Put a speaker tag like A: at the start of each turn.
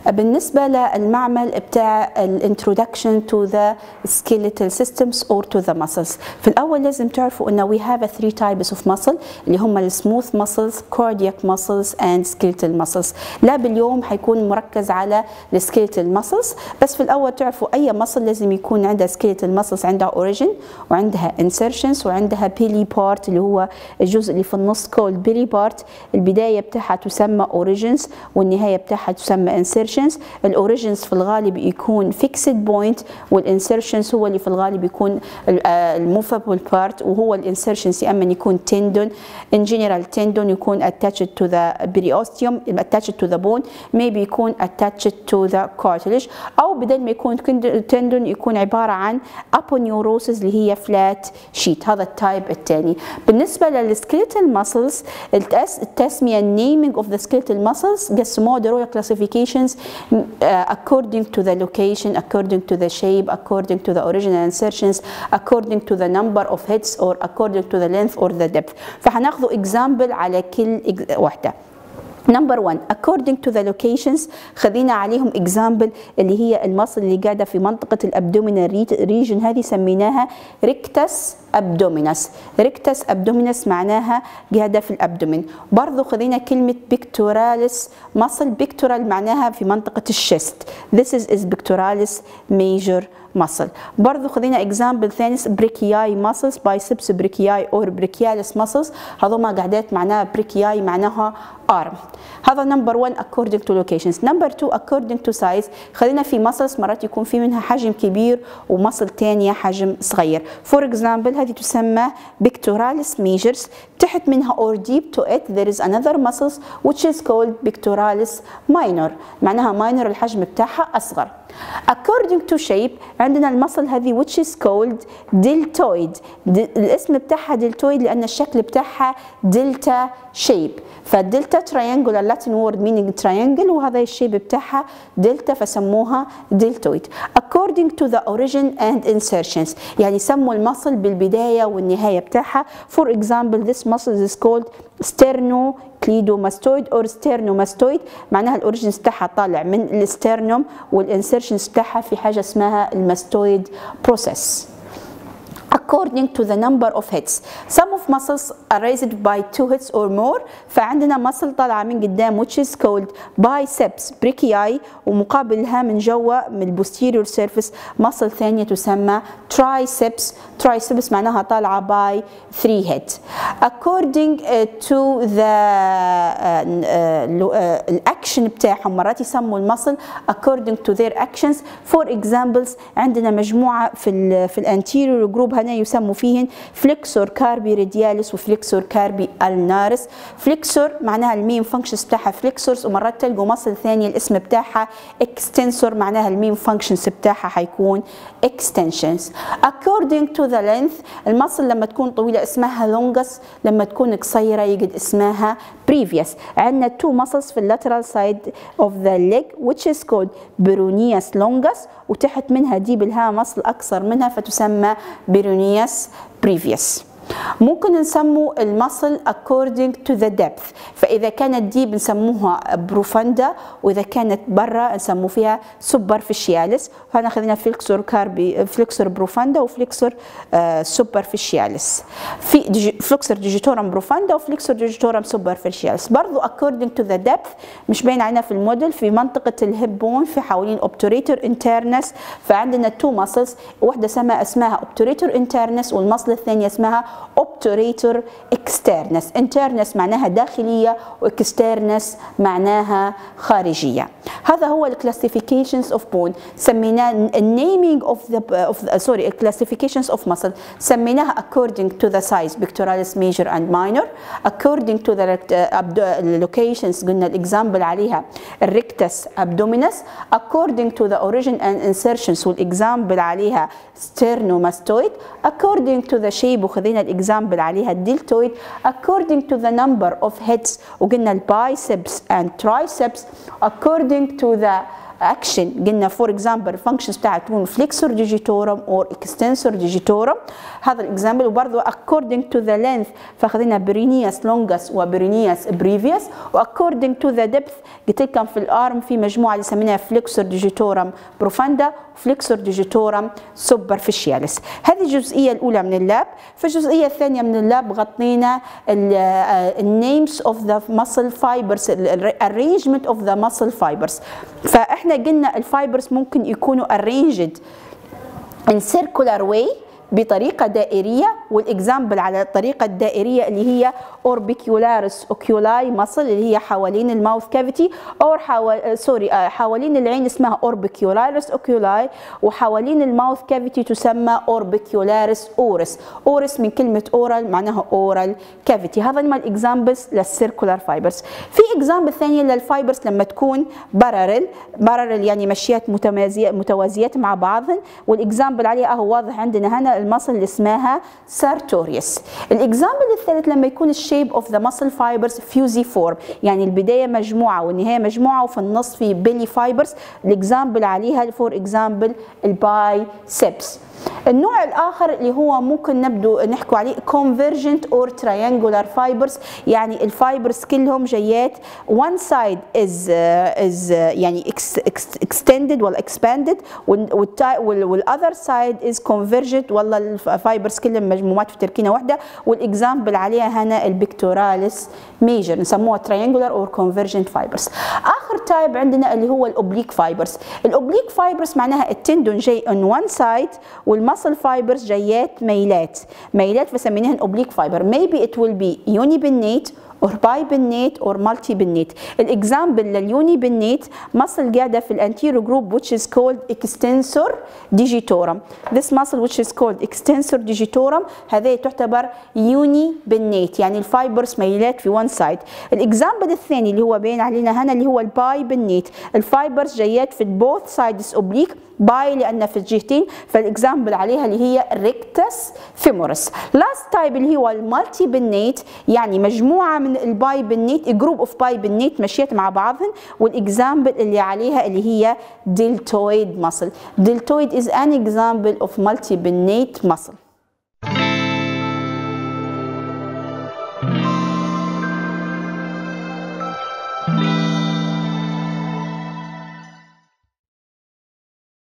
A: بالنسبة للمعمل بتاع الانترودكشن to the skeletal systems or to the muscles في الأول لازم تعرفوا إنه we have a three types of muscle اللي هم السموث muscles cardiac muscles and skeletal muscles لا باليوم حيكون مركز على السكيلتال muscles بس في الأول تعرفوا أي muscle لازم يكون عندها skeletal muscles عندها origin وعندها insertions وعندها belly part اللي هو الجزء اللي في النص called belly part البداية بتاعها تسمى origins والنهاية بتاعها تسمى insertions الاوريجنز في الغالب يكون fixed point والinsertions هو اللي في الغالب يكون الموفابل بارت وهو الانسرشنز يا اما يكون tendon in general tendon يكون attached to the periosteum attached to the bone maybe يكون attached to the cartilage او بدل ما يكون tendon يكون عبارة عن aponeurosis اللي هي flat sheet هذا التايب الثاني بالنسبة للskeletal muscles التسمية naming of the skeletal muscles قسموها the royal classifications uh, according to the location according to the shape according to the original insertions according to the number of hits or according to the length or the depth فهناخذ example على كل واحدة نمبر 1 according to the locations خذينا عليهم example اللي هي المصل اللي قاعده في منطقه الابدومينال ريجن هذه سميناها ريكتس abdominis ريكتس abdominis معناها قاعده في الابدومين برضو خذينا كلمه pectoralis muscle pectoral معناها في منطقه الشست this is, is pectoralis major muscle برضو خذينا example ثاني brachiae muscles biceps brachiae or brachialis muscles هذوما قاعدات معناها brachiae معناها arm هذا نمبر 1 according to locations نمبر 2 according to size خلينا في muscles مرات يكون في منها حجم كبير ومصل ثانيه حجم صغير for example هذه تسمى pectoralis majors تحت منها or deep to it there is another muscles which is called pectoralis minor معناها minor الحجم بتاعها أصغر according to shape عندنا المصل هذه which is called deltoid الاسم بتاعها deltoid لأن الشكل بتاعها delta shape فالدلتا triangular Latin word meaning triangle وهذا الشيب بتاعها دلتا فسموها deltoid according to the origin and insertions يعني سموا المصل بالبداية والنهاية بتاعها for example this muscle is called sternocleidomastoid or sternomastoid معناها الاوريجنز بتاعها طالع من الاسترنوم والانسرشنز بتاعها في حاجة اسمها الماستويد process according to the number of hits. Some of muscles are raised by two hits or more فعندنا muscle طالعة من قدام which is called biceps brachii ومقابلها من جوا من البوستيريور surface muscle ثانية تسمى triceps triceps معناها طالعة by three heads. According uh, to the الاكشن uh, uh, بتاعهم مرات يسموا المصل according to their actions for examples عندنا مجموعة في ال في الانتيريور جروب هنا يسموا فيهن فليكسور كاربي ريدياليس وفليكسور كاربي النارس فليكسور معناها المين فانكشنز بتاعها فليكسورز ومرات تلقوا مصل ثانيه الاسم بتاعها اكستنسور معناها المين فانكشنز بتاعها حيكون اكستنشنز according to the length المصل لما تكون طويله اسمها longus لما تكون قصيره يجد اسمها previous عندنا two muscles في اللاترال side of the leg which is called برونياس longus وتحت منها دي بالها مصل اقصر منها فتسمى برونياس previous ممكن نسموا المصل according to the depth فإذا كانت دي بنسموها بروفاندا وإذا كانت برا نسمو فيها superficialis فأنا خذينا فليكسور كاربي فليكسور بروفاندا وفليكسور آه superficialis في ديجي فليكسور ديجيتورم بروفاندا وفليكسور ديجيتورم superficialis برضو according to the depth مش باين علينا في الموديل في منطقة الهبون في حوالين obturator internus فعندنا two muscles واحدة اسمها اسمها obturator internus والمصل الثانية اسمها obturator externus internus معناها داخلية واكسترنس معناها خارجية هذا هو الكلاسيفيكيشنز اوف بون سميناه naming of the of the, sorry classifications of muscle سميناها according to the size pectoralis major and minor according to the locations قلنا الاكزامبل عليها الريكتس abdominis according to the origin and insertions والاكزامبل عليها sternomastoid according to the shape وخذينا الاكزامبل عليها الدلتويد according to the number of heads وقلنا البايسبس and triceps according to the اكشن قلنا فور اكزامبل الفانكشنز بتاعها تكون فليكسور ديجيتورم اور اكستنسور ديجيتورم هذا الاكزامبل وبرضه according to the length فاخذنا برينياس لونجس وبرينياس بريفيوس واكوردنج تو ذا ديبث قلت لكم في الارم في مجموعه اللي سميناها فليكسور ديجيتورم بروفاندا فليكسور ديجيتورم سوبرفيشياليس هذه الجزئيه الاولى من اللاب في الجزئيه الثانيه من اللاب غطينا النيمز اوف ذا muscle fibers arrangement of the muscle fibers فاحنا قلنا الفايبرز ممكن يكونوا arranged in circular way بطريقة دائرية والإكزامبل على الطريقة الدائرية اللي هي أوربيكيولاريس أوكيولاي مصل اللي هي حوالين الماوث كافيتي أو حوال سوري حوالين العين اسمها أوربيكيولاريس أوكيولاي وحوالين الماوث كافيتي تسمى أوربيكيولاريس أورس أورس من كلمة أورال معناها أورال كافيتي هذا ما الإكزامبلز للسيركولار فايبرز في إكزامبل ثانية للفايبرز لما تكون بارل بارل يعني مشيات متوازيات مع بعضهن والإكزامبل عليها هو واضح عندنا هنا المصل اللي اسمها سارتوريوس الاكزامبل الثالث لما يكون الشيب اوف ذا ماسل فايبرز فيوزي فورم يعني البدايه مجموعه والنهايه مجموعه وفي النص في بيلي فايبرز الاكزامبل عليها فور اكزامبل الباي سيبس النوع الاخر اللي هو ممكن نبدو نحكوا عليه convergent or triangular fibers يعني الفايبرز كلهم جيات one side is uh, is uh, يعني extended ولا expanded والاذر سايد is convergent والله الفايبرز كلهم مجموعات في تركينه واحده والاكزامبل عليها هنا البيكتوراليس ميجر نسموها triangular or convergent fibers اخر تايب عندنا اللي هو الاوبليك فايبرز الاوبليك فايبرز معناها التندون جاي on one side والمسل فايبرز جايات ميلات ميلات فسميناها اوبليك فايبر maybe it will be unibinate or bibinate or multibinate الاكزامبل لليوني بنيت muscle قاعده في الانتيرو جروب which is called extensor digitorum this muscle which is called extensor digitorum هذه تعتبر يوني بنيت يعني الفايبرز ميلات في one side الاكزامبل الثاني اللي هو باين علينا هنا اللي هو الباي بنيت الفايبرز جايات في both sides oblique باي لان في الجهتين فالاكزامبل عليها اللي هي ريكتس فيمورس لاست تايب اللي هو المالتي بنيت يعني مجموعه من الباي بنيت جروب اوف باي بنيت مشيت مع بعضهن والاكزامبل اللي عليها اللي هي دلتويد muscle deltoid is an example of multi-bennate muscle